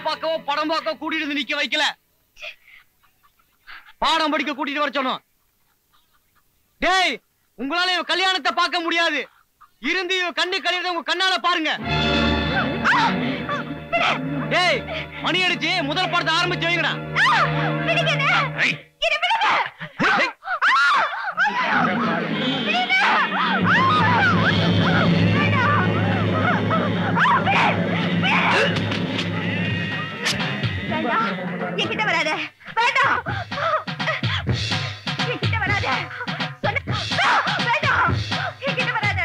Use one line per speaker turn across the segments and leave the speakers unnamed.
பார்க்கவோ படம் பார்க்கவோ கூட்டிட்டு வந்து நிக்க வைக்கல பாடம் படிக்க கூட்டிட்டு வர சொன்னோம் டேய் உங்களால இவன் கல்யாணத்தை பார்க்க முடியாது இருந்து இவன் கண்ணு கழியறத உங்க கண்ணால பாருங்க டேய் மணி அடிச்சு முதல் படத்தை ஆரம்பிச்சு வைங்கடா
வேண்டாம் என்கிட்ட வராத வேண்டாம் என்கிட்ட வராத சொன்ன வேண்டாம் என்கிட்ட வராத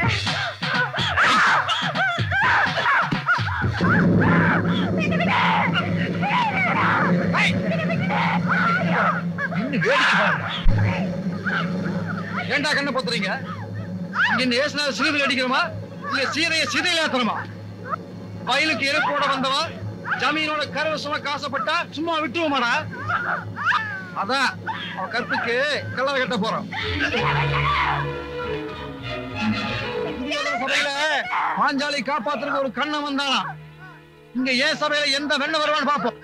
ஏன்டா கண்ணை பொத்துறீங்க இங்க இந்த ஏசுனா சிறுவில் அடிக்கிறோமா இல்ல சீரைய சிதையில ஏத்துறோமா வயலுக்கு இறப்போட வந்தவன் ஜமீனோட கரவசமா காசப்பட்டா சும்மா விட்டுருவோமாடா அதான் அவன் கற்புக்கு கல்லறை கட்ட போறோம் இந்தியாவோட சபையில பாஞ்சாலி காப்பாத்துறதுக்கு ஒரு கண்ணன் வந்தானா இங்க ஏன் சபையில எந்த வெண்ண வருவான்னு பாப்போம்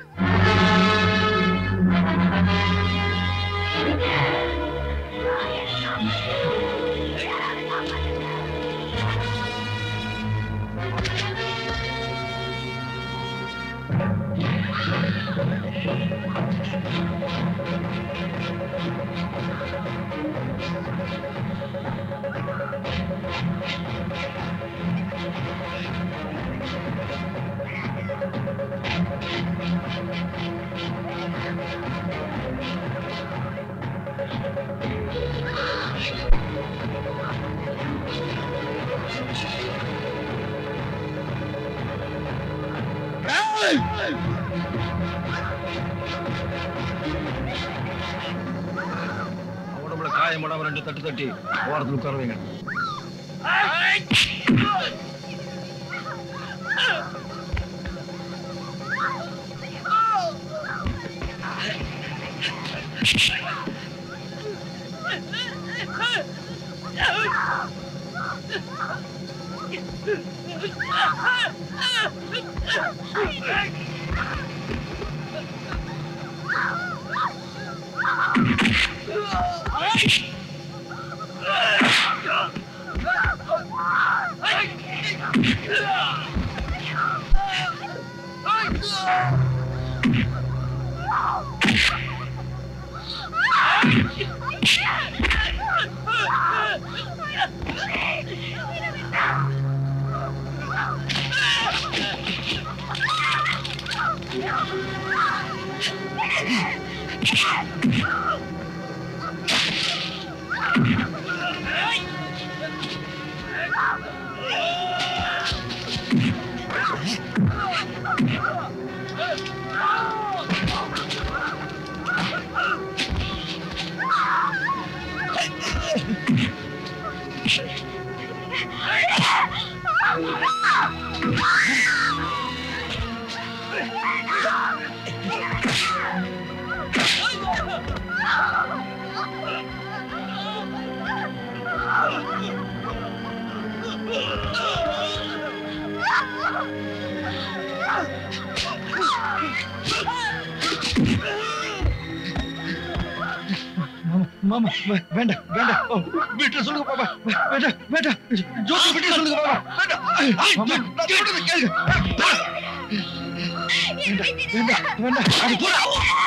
உடம்புல காயப்படாம ரெண்டு தட்டு தட்டி ஓரத்தில் உட்கார வைங்க மாமா வே- வேண்டாம் வேண்டாம் ஓ, வீட்டுல சொல்லுங்க பாப்பா வே- வேண்டாம் வேண்டாம் ஜோதி வீட்டுல சொல்லுங்க பாப்பா வேண்டாம் மாமா, நான் சொல்றதை கேளுங்க வேண்டாம் வேண்டாம் வேண்டாம் அது போடா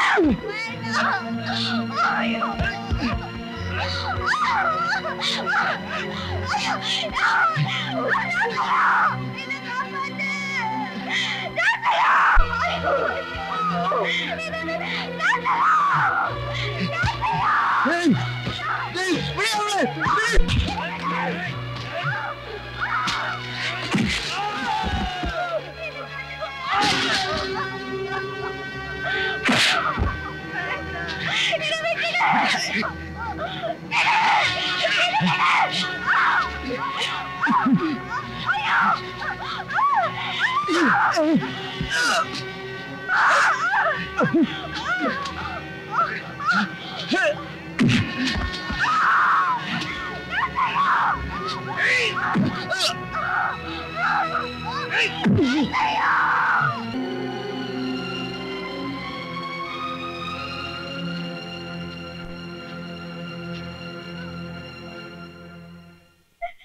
ஏய் ஏய் விடு அவளை விடு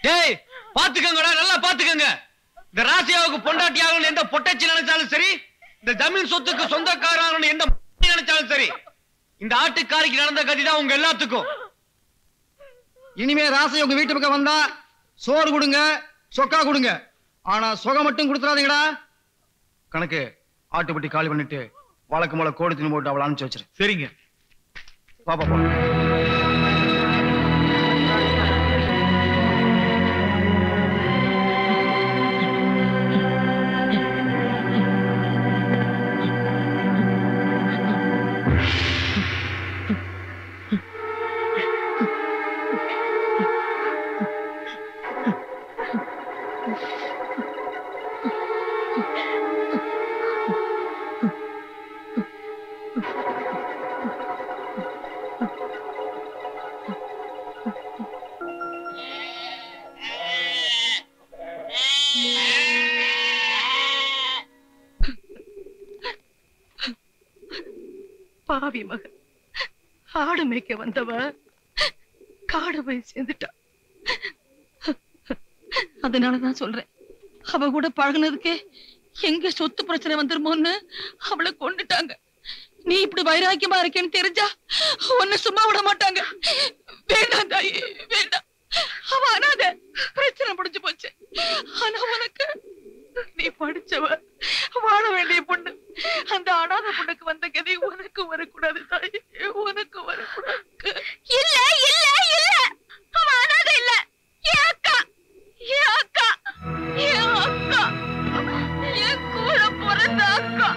டேய் பாத்துக்கங்கடா நல்லா பாத்துக்கங்க இந்த ராசியாவுக்கு பொண்டாட்டி ஆகணும்னு எந்த பொட்டச்சி நினைச்சாலும் சரி இந்த ஜமீன் சொத்துக்கு சொந்தக்காரன் எந்த நினைச்சாலும் சரி இந்த ஆட்டுக்காரிக்கு நடந்த கதி தான் உங்க எல்லாத்துக்கும்
இனிமே ராசை உங்க வீட்டு பக்கம் வந்தா சோறு கொடுங்க சொக்கா கொடுங்க ஆனா சொகை மட்டும் கொடுத்துறாதீங்கடா கணக்கு ஆட்டுப்பட்டி காலி பண்ணிட்டு வழக்கு மேல கோடி தின்னு போட்டு அவளை அனுப்பிச்சு வச்சிரு
சரிங்க
பாப்பா போ
பாவி மகன் ஆடு மேய்க்க வந்தவ காடு போய் சேர்ந்துட்டா அதனாலதான் சொல்றேன் அவ கூட பழகுனதுக்கே எங்க சொத்து பிரச்சனை வந்துருமோன்னு அவளை கொண்டுட்டாங்க நீ இப்படி வைராக்கியமா இருக்கேன்னு தெரிஞ்சா உன்னை சும்மா விட மாட்டாங்க வேண்டாம் தாயி வேண்டாம் அவ அனாத பிரச்சனை முடிஞ்சு போச்சு ஆனா உனக்கு நீ படிச்சவ வாழ வேண்டிய பொண்ணு அந்த அனாதை பொண்ணுக்கு வந்த கதி உனக்கு வரக்கூடாது தாய் உனக்கு வரக்கூடாது
இல்ல இல்ல இல்ல அவ அனாதை இல்ல என் அக்கா என் அக்கா என் அக்கா என் கூட பிறந்த அக்கா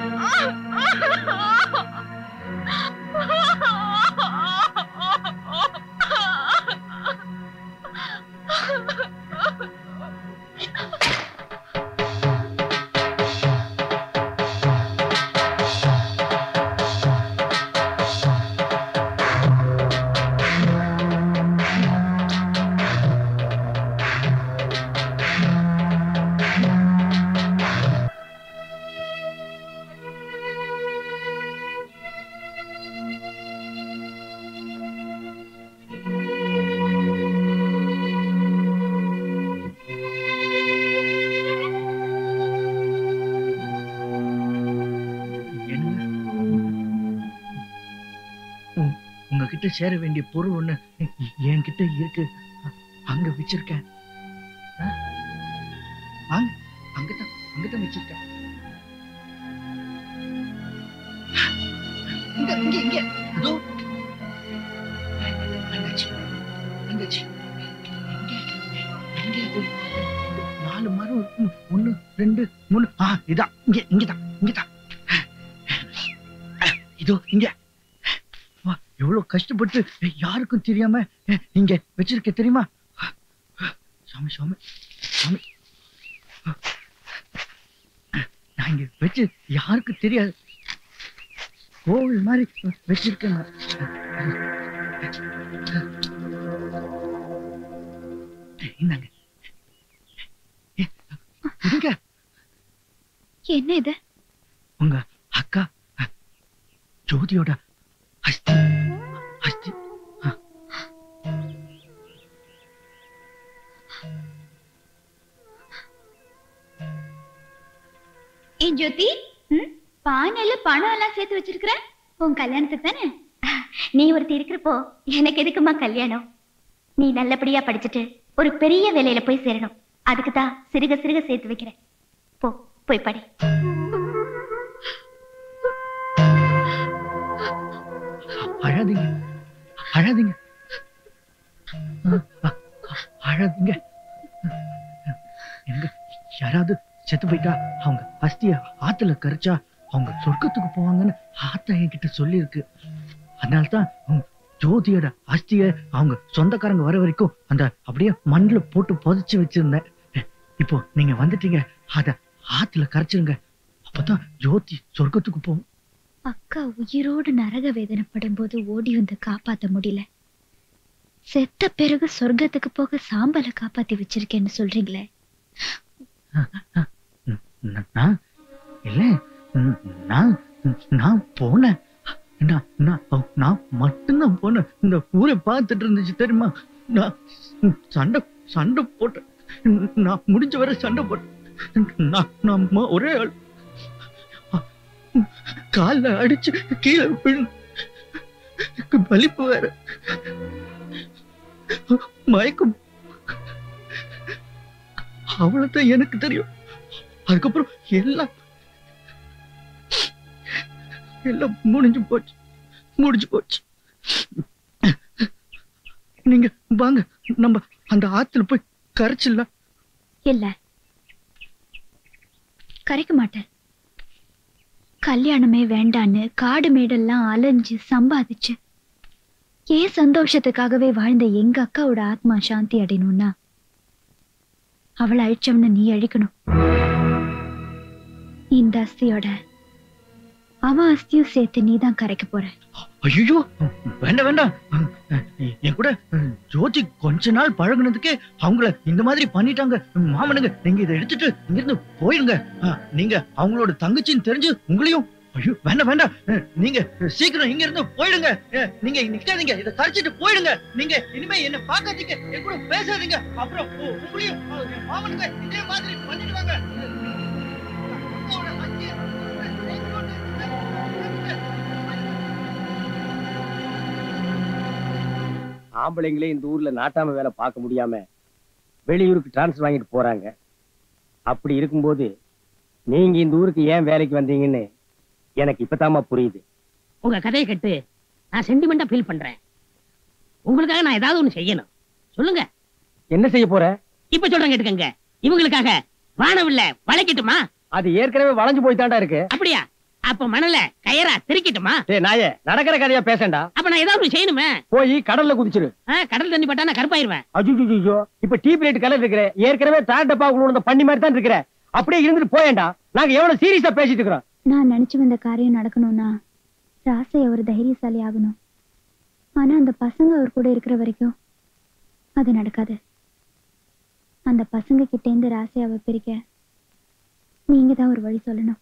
உங்ககிட்ட சேர வேண்டிய பொருள் ஒண்ணு என்கிட்ட இருக்கு அ- அங்க வச்சிருக்கேன் ஆ? வாங்க அங்கதான் அங்கதான் வச்சிருக்கேன் இங்க இங்க இங்க இதோ அண்ணாச்சி அண்ணாச்சி எங்க எங்க இது இந்த நாலு மரம் இருக்கும். ஒண்ணு ரெண்டு மூணு ஆ இதான் இங்க இங்கதான் இங்கதான் இதோ இங்க வா, எவ்வளவு கஷ்டப்பட்டு யாருக்கும் தெரியாம அஹ், இங்க வச்சிருக்க தெரியுமா சாமி சாமி சாமி நான் இங்க வச்சு யாருக்கும் தெரியாது கோவில் மாதிரி வச்சிருக்கேன் இந்தாங்க இங்க
என்ன இது
உங்க அக்கா அஹ், ஜோதியோட அஸ்தி அஸ்தி
ஏன் ஜோதி ம்? பானையில பணம் எல்லாம் சேர்த்து வச்சிருக்கிற உன் கல்யாணத்துக்கு தானே நீ ஒருத்தி இருக்கிறப்போ எனக்கு எதுக்குமா கல்யாணம் நீ நல்லபடியா படிச்சுட்டு ஒரு பெரிய வேலையில போய் சேரணும் அதுக்கு தான் சிறுக சிறுக சேர்த்து வைக்கிறேன் போ போய் படி
அழாதீங்க அழாதீங்க அஹ், அஹ், அழாதீங்க எங்க யாராவது செத்து போயிட்டா அவங்க அஸ்திய ஆத்துல கரைச்சா அவங்க சொர்க்கத்துக்கு போவாங்கன்னு ஆத்தா என்கிட்ட சொல்லியிருக்கு அதனால்தான் உம், ஜோதியோட அஸ்திய அவங்க சொந்தக்காரங்க வர வரைக்கும் அந்த அப்படியே மண்ணுல போட்டு புதைச்சு வச்சிருந்தேன் இப்போ நீங்க வந்துட்டீங்க அத ஆத்துல கரைச்சிருங்க அப்பதான் ஜோதி சொர்க்கத்துக்கு போகும்
அக்கா உயிரோடு நரக வேதனைப்படும் போது ஓடி வந்து காப்பாத்த முடியல செத்த பிறகு சொர்க்கத்துக்கு போக சாம்பலை காப்பாத்தி வச்சிருக்கேன்னு சொல்றீங்களே
ந- நான் இல்ல ந- நான் நான் போனேன் நான் நான் நான் மட்டும்தான் போனேன் இந்த ஊரை பார்த்துட்டு இருந்துச்சு தெரியுமா நான் சண்டை சண்டை போட்டேன் நான் முடிஞ்ச வரை சண்டை போட்டேன் நான் நான் ம- ஒரே ஆள் கால்ல அடிச்சு கீழே விழுந்து வலிப்பு வேற மயக்கம் அவ்வளவுதான் எனக்கு தெரியும் அதுக்கப்புறம் எல்லாம் எல்லாம் முடிஞ்சு போச்சு முடிஞ்சு போச்சு நீங்க வாங்க நம்ம அந்த ஆத்துல போய் கரைச்சிடலாம்
இல்ல கரைக்க மாட்டேன் கல்யாணமே வேண்டான்னு காடு மேடெல்லாம் அலைஞ்சு சம்பாதிச்சு ஏன் சந்தோஷத்துக்காகவே வாழ்ந்த எங்க அக்காவோட ஆத்மா சாந்தி அடையணும்னா அவளை அழிச்சவன நீ அழிக்கணும் இந்த அஸ்தியோட அவன் அஸ்தியும் சேர்த்து நீ தான் கரைக்க போற
ஐயோ வேண்டாம் வேண்டாம் என் கூட ஜோதி கொஞ்ச நாள் பழகுனதுக்கே அவங்கள இந்த மாதிரி பண்ணிட்டாங்க மாமனுங்க நீங்க இதை எடுத்துட்டு இங்க இருந்து போயிருங்க ஆ, நீங்க அவங்களோட தங்கச்சின்னு தெரிஞ்சு உங்களையும் ஐயோ வேண்டாம் வேண்டாம் அஹ், நீங்க சீக்கிரம் இங்க இருந்து போயிடுங்க அஹ், நீங்க நிக்காதீங்க இதை கரைச்சிட்டு போயிடுங்க நீங்க இனிமே என்ன பார்க்காதீங்க என் கூட பேசாதீங்க அப்புறம் உ- உங்களையும் அஹ், என் மாமனுங்க இதே மாதிரி பண்ணிடுவாங்க அக்காவோட அத்தையை, எங்களோட
ஆம்பளைங்களே இந்த ஊர்ல நாட்டாம வேலை பார்க்க முடியாம வெளியூருக்கு டிரான்ஸ்ஃபர் வாங்கிட்டு போறாங்க அப்படி இருக்கும்போது நீங்க இந்த ஊருக்கு ஏன் வேலைக்கு வந்தீங்கன்னு எனக்கு இப்பதாம்மா புரியுது
உங்க கதையை கேட்டு நான் சென்டிமெண்டா ஃபீல் பண்றேன் உங்களுக்காக நான் ஏதாவது ஒண்ணு செய்யணும் சொல்லுங்க
என்ன செய்ய போற
இப்ப சொல்றேன் கேட்டுக்கங்க இவங்களுக்காக வானவில்ல வளைக்கட்டுமா
அது ஏற்கனவே வளைஞ்சு போய் தாண்டா இருக்கு
அப்படியா அப்ப மணல கயரா திரிக்கட்டுமா
டேய் நாயே நடக்கிற கதையா பேசண்டா
அப்ப நான் ஏதாவது ஒண்ணு செய்யணுமே
போய் கடல்ல குதிச்சிரு
ஆ, கடல் தண்ணி பட்டா நான் கருப்பாயிருவேன்
அஜுஜுஜோ இப்ப டீ பிளேட் கலர் இருக்கிற ஏற்கனவே டார் டப்பா உள்ள பண்ணி மாதிரி தான் இருக்கிற அப்படியே இருந்துட்டு போயேன்டா நாங்க எவ்வளவு சீரியஸா பேசிட்டு இருக்கிறோம்
நான் நினைச்சு வந்த காரியம் நடக்கணும்னா ராசை அவர் தைரியசாலி ஆகணும் ஆனா அந்த பசங்க அவர் கூட இருக்கிற வரைக்கும் அது நடக்காது அந்த பசங்க கிட்டேந்து ராசையாவை பிரிக்க நீங்க தான் ஒரு வழி சொல்லணும்